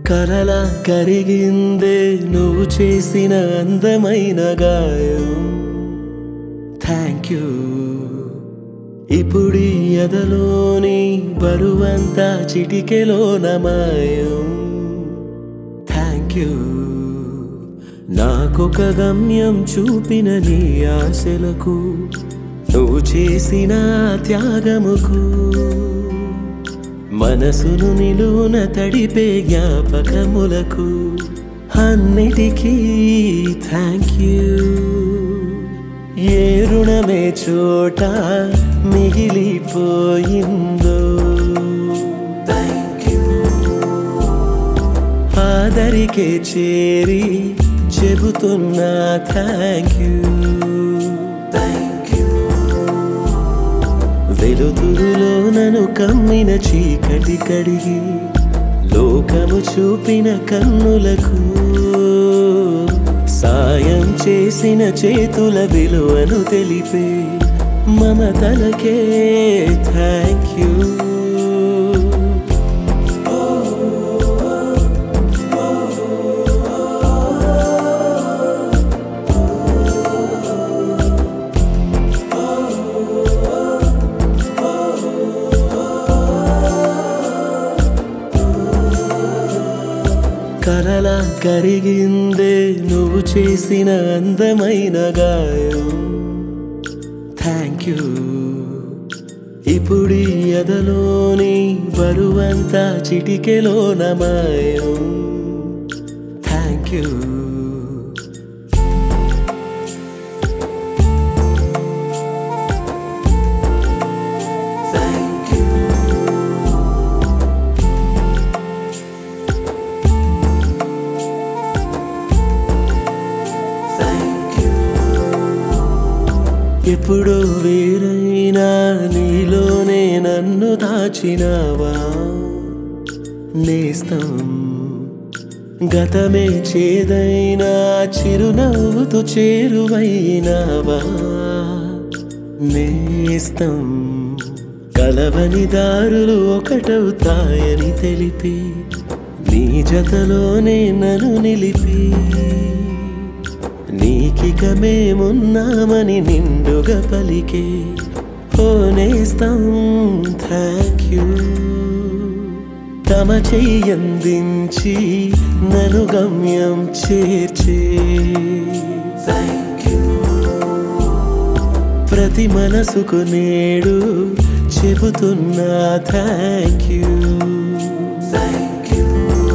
కలలా కరిగిందే నువ్వు చేసిన అందమైన గాయం థ్యాంక్ యూ ఇప్పుడు ఎదలోని బరువంతా చిటికెలో నమాయం థ్యాంక్ యూ నాకొక గమ్యం చూపిన నీ ఆశలకు నువ్వు చేసిన త్యాగముకు మనసును నిలువున తడిపే జ్ఞాపకములకు అన్నిటికీ థ్యాంక్ యూ ఏ రుణమే చోట మిగిలిపోయిందో థ్యాంక్ యూ ఆదరికే చేరి చెబుతున్నా థ్యాంక్ యూ థ్యాంక్ యూ వెలుతురులో నన్ను కమ్మిన చీకటి కడిగి లోకము చూపిన కన్నులకు సాయం చేసిన చేతుల విలువను తెలిపే మమతలకే థ్యాంక్ యూ కలలా కరిగిందే నువ్వు చేసిన అందమైన గాయం థ్యాంక్ యూ ఇప్పుడు ఎదలోని బరువంతా చిటికెలో నమాయం thank you thank you thank you ఎప్పుడో వేరైనా నీలోనే నన్ను దాచినావా నేస్తం గతమే చేదైనా చిరునవ్వుతో చేరువైనావా నేస్తం కలవని దారులు ఒకటవుతాయని తెలిపి నీ జతలోనే నన్ను నిలిపి నీకిక మేమున్నామని నిండుగా పలికే ఓ నేస్తం థ్యాంక్ యూ తమ చెయ్యందించి నను గమ్యం చేర్చే థ్యాంక్ యూ ప్రతి మనసుకు నేడు చెబుతున్నా థ్యాంక్ యూ థ్యాంక్ యూ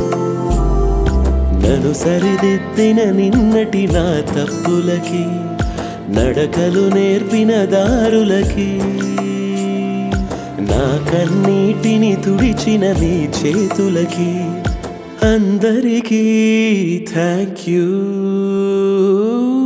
నన్ను సరిదిద్దిన నిన్నటి నా తప్పులకి నడకలు నేర్పిన దారులకి నా కన్నీటిని తుడిచిన మీ చేతులకి అందరికీ థ్యాంక్ యూ